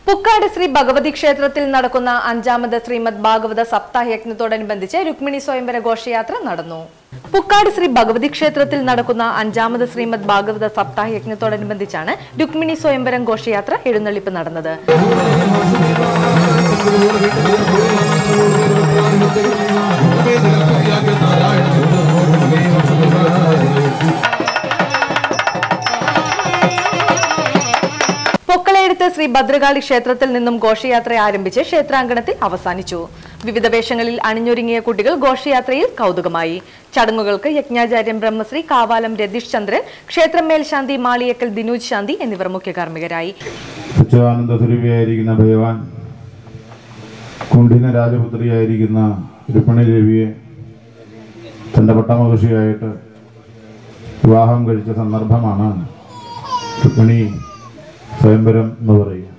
പുക്കാട് ശ്രീ ഭഗവതി ക്ഷേത്രത്തിൽ നടക്കുന്ന അഞ്ചാമത് ശ്രീമദ് ഭാഗവത സപ്താഹ യജ്ഞത്തോടനുബന്ധിച്ച് രുക്മിണി സ്വയംവര ഘോഷയാത്ര നടന്നു പുക്കാട് ശ്രീ ഭഗവതി ക്ഷേത്രത്തിൽ നടക്കുന്ന അഞ്ചാമത് ശ്രീമദ് ഭാഗവത സപ്താഹ യജ്ഞത്തോടനുബന്ധിച്ചാണ് രുക്മിണി സ്വയംവരം ഘോഷയാത്ര എഴുന്നള്ളിപ്പ് നടന്നത് പൊക്കളയെടുത്ത് ശ്രീ ഭദ്രകാളി ക്ഷേത്രത്തിൽ നിന്നും ഘോഷയാത്ര ആരംഭിച്ച് ക്ഷേത്രാങ്കണത്തിൽ അവസാനിച്ചു വിവിധ വേഷങ്ങളിൽ അണിഞ്ഞൊരുങ്ങിയ കുട്ടികൾ ഘോഷയാത്രയിൽ കൗതുകമായി ചടങ്ങുകൾക്ക് യജ്ഞാചാര്യൻ ബ്രഹ്മശ്രീ കാവാലം രതീഷ് ചന്ദ്രൻ ക്ഷേത്രം മേൽശാന്തി മാളിയക്കൽ ദിനൂജ് ശാന്തി എന്നിവർ മുഖ്യ കാർമ്മികരായി ഉച്ചാനന്ദ സ്വരൂപിയായിരിക്കുന്ന ഭഗവാൻ കുണ്ഠിന രാജപുത്രിയായിരിക്കുന്ന രുക്മിണി ദേവിയെ തൻ്റെ പട്ടമഹർഷിയായിട്ട് വിവാഹം കഴിച്ച സന്ദർഭമാണ് രുക്മിണി സ്വയംവരം എന്ന് പറയുക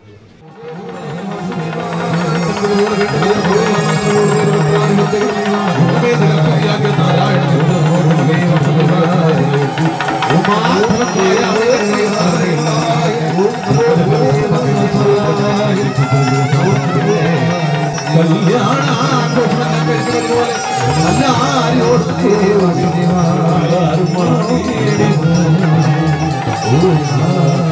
കല്യാണ